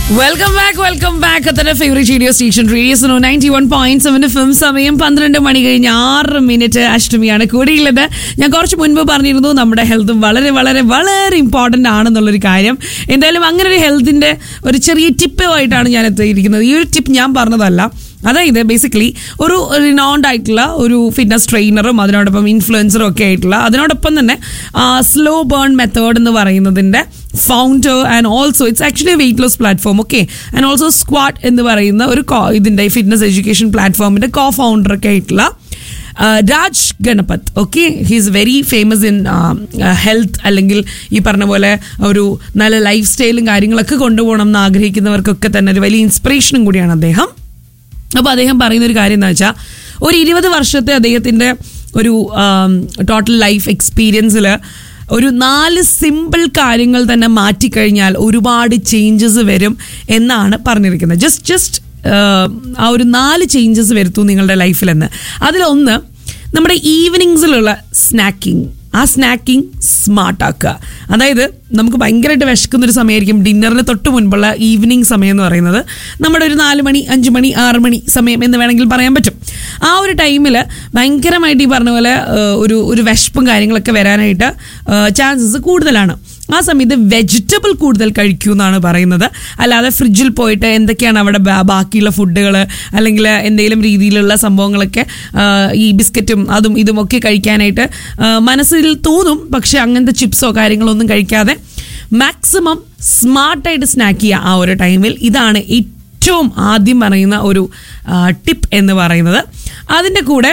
welcome back welcome back അത്തന്നെ favourite radio station radio സോ ninety one point seven film സമയം പന്ത്രണ്ട് മണി കഴിഞ്ഞ് ആറ് മിനിറ്റ് അഷ്ടമിയാണ് കൂടിയുള്ളത് ഞാൻ കുറച്ച് മുൻപ് പറഞ്ഞിരുന്നു നമ്മുടെ ഹെൽത്തും വളരെ വളരെ വളരെ ഇമ്പോർട്ടൻ്റ് ആണെന്നുള്ളൊരു കാര്യം എന്തായാലും അങ്ങനെ ഒരു ഹെൽത്തിൻ്റെ ഒരു ചെറിയ ടിപ്പുമായിട്ടാണ് ഞാൻ എത്തിയിരിക്കുന്നത് ഈ ഒരു ടിപ്പ് ഞാൻ പറഞ്ഞതല്ല അതായത് ബേസിക്കലി ഒരു റിനൗണ്ട് ആയിട്ടുള്ള ഒരു ഫിറ്റ്നസ് ട്രെയിനറും അതിനോടൊപ്പം ഇൻഫ്ലുവൻസറും ഒക്കെ ആയിട്ടുള്ള അതിനോടൊപ്പം തന്നെ സ്ലോ ബേൺ മെത്തേഡ് എന്ന് പറയുന്നതിൻ്റെ founder and also it's actually weight loss platform okay and also squad എന്ന് പറയുന്ന ഒരു co- ഇതിൻ്റെ ഫിറ്റ്നസ് എഡ്യൂക്കേഷൻ പ്ലാറ്റ്ഫോമിൻ്റെ കോ ഫൗണ്ടറൊക്കെ ആയിട്ടുള്ള Raj Ganapath okay he's very famous in health അല്ലെങ്കിൽ ഈ പറഞ്ഞ പോലെ ഒരു നല്ല ലൈഫ് സ്റ്റൈലും കാര്യങ്ങളൊക്കെ കൊണ്ടുപോകണം എന്ന് ആഗ്രഹിക്കുന്നവർക്കൊക്കെ തന്നെ ഒരു വലിയ ഇൻസ്പിറേഷനും കൂടിയാണ് അദ്ദേഹം അപ്പോൾ അദ്ദേഹം പറയുന്ന ഒരു കാര്യം എന്താ വെച്ചാൽ ഒരു ഇരുപത് വർഷത്തെ അദ്ദേഹത്തിൻ്റെ ഒരു ടോട്ടൽ ലൈഫ് എക്സ്പീരിയൻസിൽ ഒരു നാല് സിമ്പിൾ കാര്യങ്ങൾ തന്നെ മാറ്റിക്കഴിഞ്ഞാൽ ഒരുപാട് ചേഞ്ചസ് വരും എന്നാണ് പറഞ്ഞിരിക്കുന്നത് ജസ്റ്റ് ജസ്റ്റ് ആ ഒരു നാല് ചേഞ്ചസ് വരുത്തു നിങ്ങളുടെ ലൈഫിലെന്ന് അതിലൊന്ന് നമ്മുടെ ഈവനിങ്സിലുള്ള സ്നാക്കിംഗ് ആ സ്നാക്കിംഗ് സ്മാർട്ട് ആക്കുക അതായത് നമുക്ക് ഭയങ്കരമായിട്ട് വിശക്കുന്ന ഒരു സമയമായിരിക്കും ഡിന്നറിന് തൊട്ട് മുൻപുള്ള ഈവനിങ് സമയം എന്ന് പറയുന്നത് നമ്മുടെ ഒരു നാല് മണി അഞ്ച് മണി ആറ് മണി സമയം എന്ന് വേണമെങ്കിൽ പറയാൻ പറ്റും ആ ഒരു ടൈമിൽ ഭയങ്കരമായിട്ട് ഈ പറഞ്ഞ പോലെ ഏഹ്, ഒരു ഒരു വിശപ്പും കാര്യങ്ങളൊക്കെ വരാനായിട്ട് ചാൻസസ് കൂടുതലാണ് ആ സമയത്ത് വെജിറ്റബിൾ കൂടുതൽ കഴിക്കൂ എന്നാണ് പറയുന്നത് അല്ലാതെ ഫ്രിഡ്ജിൽ പോയിട്ട് എന്തൊക്കെയാണ് അവിടെ ബാ- ബാക്കിയുള്ള ഫുഡുകൾ അല്ലെങ്കിൽ എന്തെങ്കിലും രീതിയിലുള്ള സംഭവങ്ങളൊക്കെ ആ, ഈ ബിസ്ക്കറ്റും അതും ഇതും ഒക്കെ കഴിക്കാനായിട്ട് ആ, മനസ്സിൽ തോന്നും പക്ഷെ അങ്ങനത്തെ ചിപ്സോ കാര്യങ്ങളോ ഒന്നും കഴിക്കാതെ മാക്സിമം സ്മാർട്ടായിട്ട് സ്നാക്ക് ചെയ്യുക ആ ഒരു ടൈമിൽ ഇതാണ് ഏറ്റവും ആദ്യം പറയുന്ന ഒരു ടിപ്പ് എന്ന് പറയുന്നത് അതിൻ്റെ കൂടെ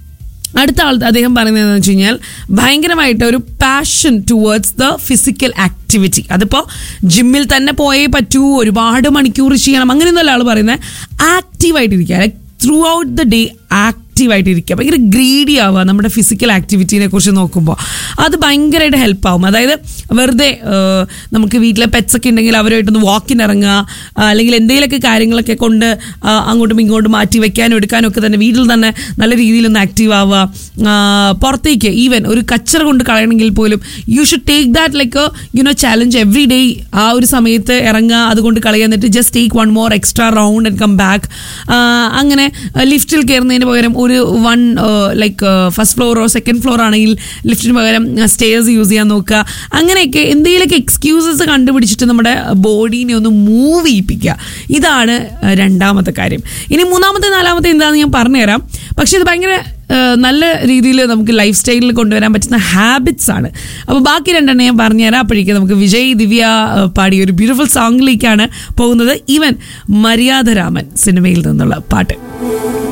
അടുത്ത ആൾ അദ്ദേഹം പറയുന്നത് എന്ന് വെച്ച് കഴിഞ്ഞാൽ ഭയങ്കരമായിട്ട് ഒരു passion towards the physical activity അതിപ്പോൾ ജിമ്മിൽ തന്നെ പോയേ പറ്റൂ ഒരുപാട് മണിക്കൂർ ചെയ്യണം അങ്ങനെയൊന്നുമല്ല ആൾ പറയുന്നത് ആക്റ്റീവായിട്ടിരിക്കുക like throughout the day ആക്റ്റീവായിട്ടിരിക്കുക ഭയങ്കര ഗ്രീഡി ആവുക നമ്മുടെ ഫിസിക്കൽ ആക്ടിവിറ്റീനെ കുറിച്ച് നോക്കുമ്പോൾ അത് ഭയങ്കരമായിട്ട് ഹെൽപ്പ് ആവും അതായത് വെറുതെ ഏഹ്, നമുക്ക് വീട്ടിലെ പെറ്റ്സ് ഒക്കെ ഉണ്ടെങ്കിൽ അവരുമായിട്ടൊന്ന് വാക്കിന് ഇറങ്ങുക ആ, അല്ലെങ്കിൽ എന്തെങ്കിലുമൊക്കെ കാര്യങ്ങളൊക്കെ കൊണ്ട് ആ, അങ്ങോട്ടും ഇങ്ങോട്ടും മാറ്റി വെക്കാനും എടുക്കാനും ഒക്കെ തന്നെ വീട്ടിൽ തന്നെ നല്ല രീതിയിലൊന്ന് ആക്റ്റീവ് ആവുക ആ, പുറത്തേക്ക് ഈവൻ ഒരു കച്ചറ കൊണ്ട് കളയണമെങ്കിൽ പോലും you should take that like you know challenge every day ആ ഒരു സമയത്ത് ഇറങ്ങുക അതുകൊണ്ട് കളയുക എന്നിട്ട് just take one more extra round and come back അങ്ങനെ ലിഫ്റ്റിൽ കയറുന്നതിന് പകരം ഒരു വൺ ലൈക്ക് ഫസ്റ്റ് ഫ്ലോറോ സെക്കൻഡ് ഫ്ലോർ ആണെങ്കിൽ ലിഫ്റ്റിന് പകരം സ്റ്റേഴ്സ് യൂസ് ചെയ്യാൻ നോക്കുക അങ്ങനെയൊക്കെ എന്തെങ്കിലുമൊക്കെ എക്സ്ക്യൂസസ് കണ്ടുപിടിച്ചിട്ട് നമ്മുടെ ബോഡീനെ ഒന്ന് മൂവ് ചെയ്യിപ്പിക്കുക ഇതാണ് ആ, രണ്ടാമത്തെ കാര്യം ഇനി മൂന്നാമത്തെ നാലാമത്തെ എന്താണെന്ന് ഞാൻ പറഞ്ഞുതരാം പക്ഷെ ഇത് ഭയങ്കര ആ, നല്ല രീതിയിൽ നമുക്ക് ലൈഫ് സ്റ്റൈലിൽ കൊണ്ടുവരാൻ പറ്റുന്ന ഹാബിറ്റ്സ് ആണ് അപ്പോൾ ബാക്കി രണ്ടെണ്ണം ഞാൻ പറഞ്ഞുതരാം അപ്പോഴേക്കും നമുക്ക് വിജയ് ദിവ്യ ആ, പാടിയ ഒരു ബ്യൂട്ടിഫുൾ സോങ്ങിലേക്കാണ് പോകുന്നത് ഈവൻ മര്യാദരാമൻ സിനിമയിൽ നിന്നുള്ള പാട്ട്